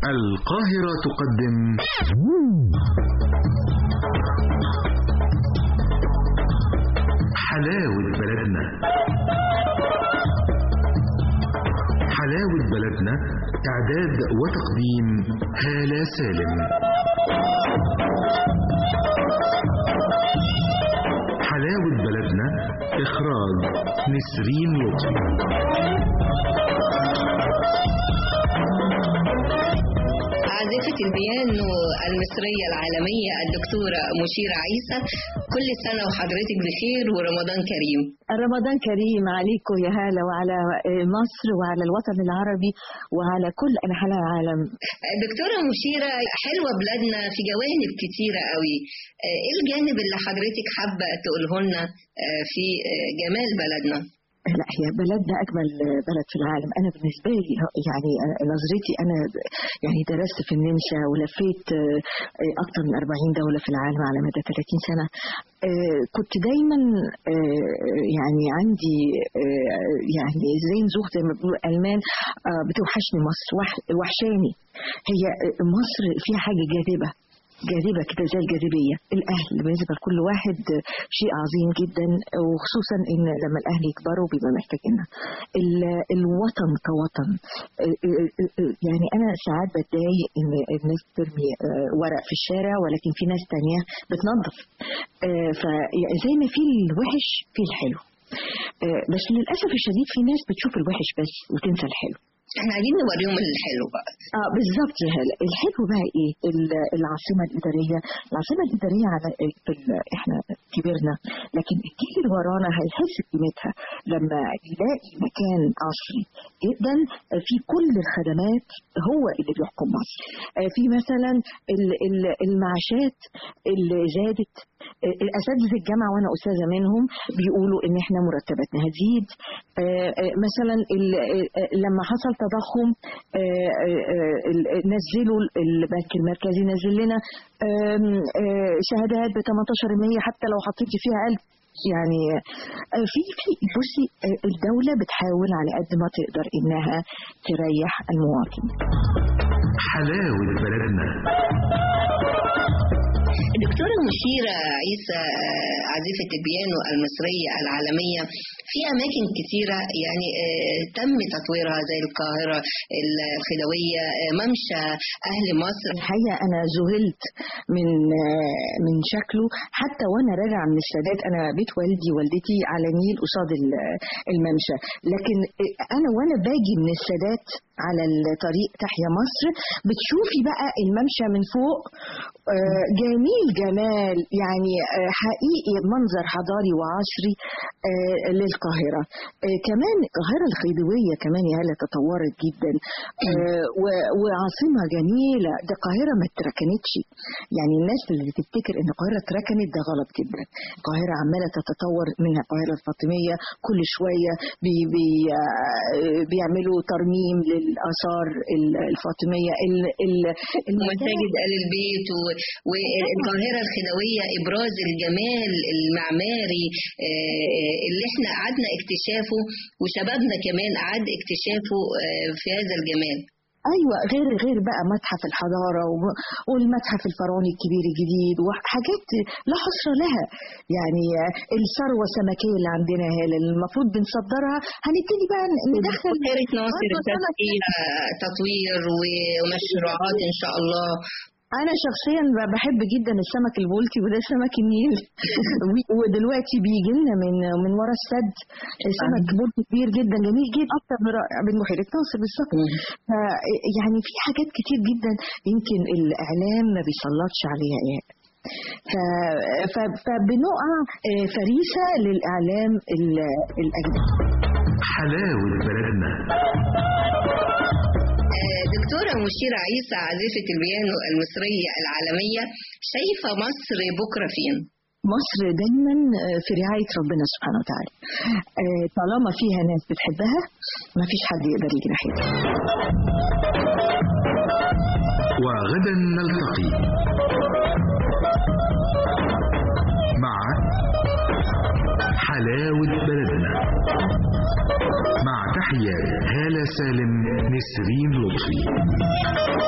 القاهرة تقدم حلاوة بلدنا حلاوة بلدنا إعداد وتقديم هالة سالم حلاوة بلدنا إخراج نسرين لطفي عازفة البيانو المصرية العالمية الدكتورة مشيرة عيسى كل سنة وحضرتك بخير ورمضان كريم رمضان كريم عليكم يا هالة وعلى مصر وعلى الوطن العربي وعلى كل أنحاء العالم دكتورة مشيرة حلوة بلادنا في جوانب كتيرة قوي ايه الجانب اللي حضرتك حابة تقوله لنا في جمال بلدنا لا هي بلدنا اجمل بلد في العالم انا بالنسبه لي يعني نظرتي انا يعني درست في النمسا ولفيت اكثر من 40 دوله في العالم على مدى 30 سنه كنت دايما يعني عندي يعني زي نزوخ زي ما بيقولوا الالمان بتوحشني مصر وحشاني هي مصر فيها حاجه جاذبه جاذبه كده زي الجاذبيه الاهل بالنسبه لكل واحد شيء عظيم جدا وخصوصا ان لما الاهل يكبروا بيبقى محتاجينها الوطن كوطن يعني انا ساعات بتضايق ان الناس بترمي ورق في الشارع ولكن في ناس تانية بتنظف فزي ما في الوحش في الحلو بس للاسف الشديد في ناس بتشوف الوحش بس وتنسى الحلو احنا عايزين نوريهم الحلو بقى اه بالظبط يا هلا الحلو بقى ايه العاصمه الاداريه العاصمه الاداريه على احنا كبرنا لكن الجيل اللي ورانا هيحس بقيمتها لما يلاقي مكان عصري جدا في كل الخدمات هو اللي بيحكم مصر في مثلا المعاشات اللي زادت الاساتذه الجامعه وانا استاذه منهم بيقولوا ان احنا مرتباتنا هتزيد مثلا لما حصل تضخم نزلوا البنك المركزي نزل لنا شهادات ب 18% حتى لو حطيتي فيها قلب يعني في في بصي الدوله بتحاول على قد ما تقدر انها تريح المواطن حلاوه بلدنا دكتورة مشيرة عيسى عازفة البيانو المصرية العالمية في أماكن كثيرة يعني تم تطويرها زي القاهرة الخدوية ممشى أهل مصر الحقيقة أنا ذهلت من من شكله حتى وأنا راجعة من السادات أنا بيت والدي والدتي على النيل قصاد الممشى لكن أنا وأنا باجي من السادات على الطريق تحيا مصر بتشوفي بقى الممشى من فوق جميل جمال يعني حقيقي منظر حضاري وعصري للقاهرة كمان القاهرة الخيدوية كمان يا هلا تطورت جدا وعاصمة جميلة ده القاهرة ما اتركنتش يعني الناس اللي تفتكر ان القاهرة اتركنت ده غلط جدا القاهرة عمالة تتطور منها القاهرة الفاطمية كل شوية بي بي بيعملوا ترميم للآثار الفاطمية المساجد آل البيت والقاهرة الخدوية إبراز الجمال المعماري اللي احنا قعدنا اكتشافه وشبابنا كمان قعد اكتشافه في هذا الجمال ايوه غير غير بقى متحف الحضاره والمتحف الفرعوني الكبير الجديد وحاجات لا حصر لها يعني الثروه السمكيه اللي عندنا هي اللي المفروض بنصدرها هنبتدي بقى ندخل بحيره ناصر تطوير ومشروعات ان شاء الله انا شخصيا بحب جدا السمك البولتي وده سمك النيل ودلوقتي بيجي لنا من من ورا السد سمك بولتي كبير جدا جميل جدا اكتر من من بحيره ناصر بالظبط يعني في حاجات كتير جدا يمكن الاعلام ما بيسلطش عليها ايه فبنقع فريسه للاعلام الاجنبي حلاوه بلدنا دكتورة مشيرة عيسى عازفة البيانو المصرية العالمية شايفة مصر بكرة فين؟ مصر دايما في رعاية ربنا سبحانه وتعالى طالما فيها ناس بتحبها ما فيش حد يقدر يجي ناحيتها وغدا نلتقي مع حلاوة بلدنا مع تحيات هالة سالم نسرين لطفي